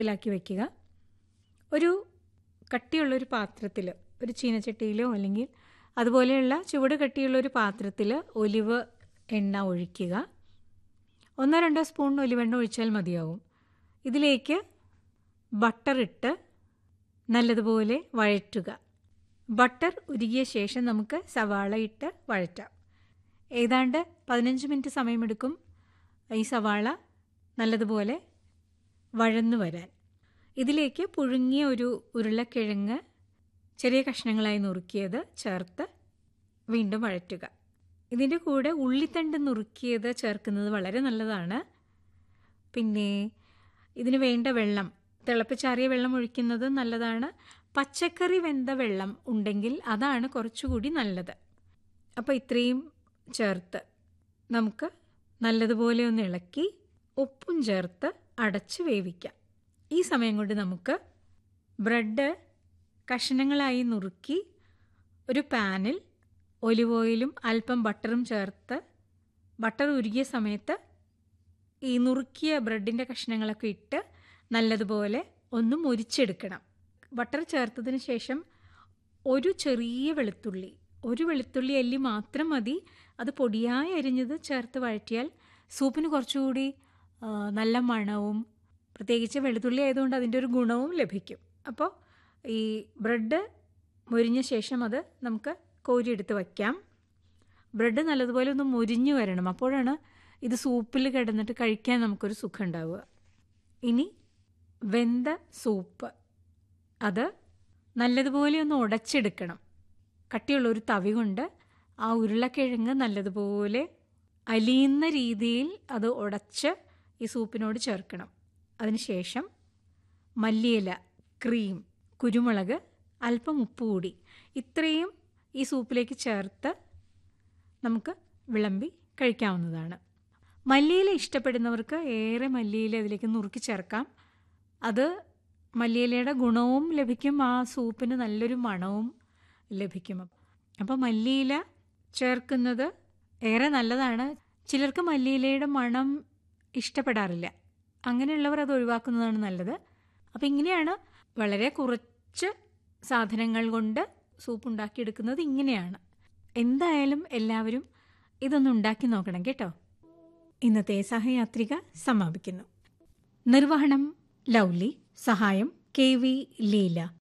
ിലാക്കി വയ്ക്കുക ഒരു കട്ടിയുള്ളൊരു പാത്രത്തിൽ ഒരു ചീനച്ചട്ടിയിലോ അല്ലെങ്കിൽ അതുപോലെയുള്ള ചുവട് കട്ടിയുള്ള ഒരു പാത്രത്തിൽ ഒലിവ് എണ്ണ ഒഴിക്കുക ഒന്നോ രണ്ടോ സ്പൂൺ ഒലിവെണ്ണ ഒഴിച്ചാൽ മതിയാവും ഇതിലേക്ക് ബട്ടർ ഇട്ട് നല്ലതുപോലെ വഴറ്റുക ബട്ടർ ഉരുകിയ ശേഷം നമുക്ക് സവാള ഇട്ട് വഴറ്റാം ഏതാണ്ട് പതിനഞ്ച് മിനിറ്റ് സമയമെടുക്കും ഈ സവാള നല്ലതുപോലെ വഴന്നു വരാൻ ഇതിലേക്ക് പുഴുങ്ങിയ ഒരു ഉരുളക്കിഴങ്ങ് ചെറിയ കഷ്ണങ്ങളായി നുറുക്കിയത് ചേർത്ത് വീണ്ടും വഴറ്റുക ഇതിൻ്റെ കൂടെ ഉള്ളിത്തണ്ട് നുറുക്കിയത് ചേർക്കുന്നത് വളരെ നല്ലതാണ് പിന്നെ ഇതിന് വേണ്ട വെള്ളം തിളപ്പിച്ചാറിയ വെള്ളം ഒഴിക്കുന്നത് നല്ലതാണ് പച്ചക്കറി വെന്ത വെള്ളം ഉണ്ടെങ്കിൽ അതാണ് കുറച്ചുകൂടി നല്ലത് അപ്പോൾ ഇത്രയും ചേർത്ത് നമുക്ക് നല്ലതുപോലെ ഒന്ന് ഇളക്കി ഉപ്പും ചേർത്ത് അടച്ച് വേവിക്കാം ഈ സമയം കൊണ്ട് നമുക്ക് ബ്രെഡ് കഷ്ണങ്ങളായി നുറുക്കി ഒരു പാനിൽ ഒലിവ് ഓയിലും അല്പം ബട്ടറും ചേർത്ത് ബട്ടർ ഉരുകിയ സമയത്ത് ഈ നുറുക്കിയ ബ്രെഡിൻ്റെ കഷ്ണങ്ങളൊക്കെ ഇട്ട് നല്ലതുപോലെ ഒന്ന് മുരിച്ചെടുക്കണം ബട്ടർ ചേർത്തതിന് ശേഷം ഒരു ചെറിയ വെളുത്തുള്ളി ഒരു വെളുത്തുള്ളി അല്ലി മാത്രം മതി അത് പൊടിയായി അരിഞ്ഞത് ചേർത്ത് വഴറ്റിയാൽ സൂപ്പിന് കുറച്ചുകൂടി ആ, നല്ല മണവും പ്രത്യേകിച്ച് വെളുത്തുള്ളി ആയതുകൊണ്ട് അതിൻ്റെ ഒരു ഗുണവും ലഭിക്കും അപ്പോൾ ഈ ബ്രെഡ് മുരിഞ്ഞ ശേഷം അത് നമുക്ക് കോരിയെടുത്ത് വയ്ക്കാം ബ്രെഡ് നല്ലതുപോലെ ഒന്ന് മുരിഞ്ഞു വരണം അപ്പോഴാണ് ഇത് സൂപ്പിൽ കിടന്നിട്ട് കഴിക്കാൻ നമുക്കൊരു സുഖം ഉണ്ടാവുക ഇനി വെന്ത സൂപ്പ് അത് നല്ലതുപോലെ ഒന്ന് ഉടച്ചെടുക്കണം കട്ടിയുള്ള ഒരു തവി കൊണ്ട് ആ ഉരുളക്കിഴങ്ങ് നല്ലതുപോലെ അലിയുന്ന രീതിയിൽ അത് ഉടച്ച് ഈ സൂപ്പിനോട് ചേർക്കണം അതിനുശേഷം മല്ലിയില ക്രീം കുരുമുളക് അല്പം ഉപ്പ് കൂടി ഇത്രയും ഈ സൂപ്പിലേക്ക് ചേർത്ത് നമുക്ക് വിളമ്പി കഴിക്കാവുന്നതാണ് മല്ലിയില ഇഷ്ടപ്പെടുന്നവർക്ക് ഏറെ മല്ലിയില അതിലേക്ക് നുറുക്കി ചേർക്കാം അത് മല്ലിയിലയുടെ ഗുണവും ലഭിക്കും ആ സൂപ്പിന് നല്ലൊരു മണവും ലഭിക്കും അപ്പോൾ മല്ലിയില ചേർക്കുന്നത് ഏറെ നല്ലതാണ് ചിലർക്ക് മല്ലിയിലയുടെ മണം ഇഷ്ടപ്പെടാറില്ല അങ്ങനെയുള്ളവർ അത് ഒഴിവാക്കുന്നതാണ് നല്ലത് അപ്പോൾ ഇങ്ങനെയാണ് വളരെ കുറച്ച് സാധനങ്ങൾ കൊണ്ട് സൂപ്പ് ഉണ്ടാക്കിയെടുക്കുന്നത് ഇങ്ങനെയാണ് എന്തായാലും എല്ലാവരും ഇതൊന്ന് ഉണ്ടാക്കി നോക്കണം കേട്ടോ ഇന്നത്തെ സഹയാത്രിക സമാപിക്കുന്നു നിർവഹണം ലൗലി സഹായം കെ വി ലീല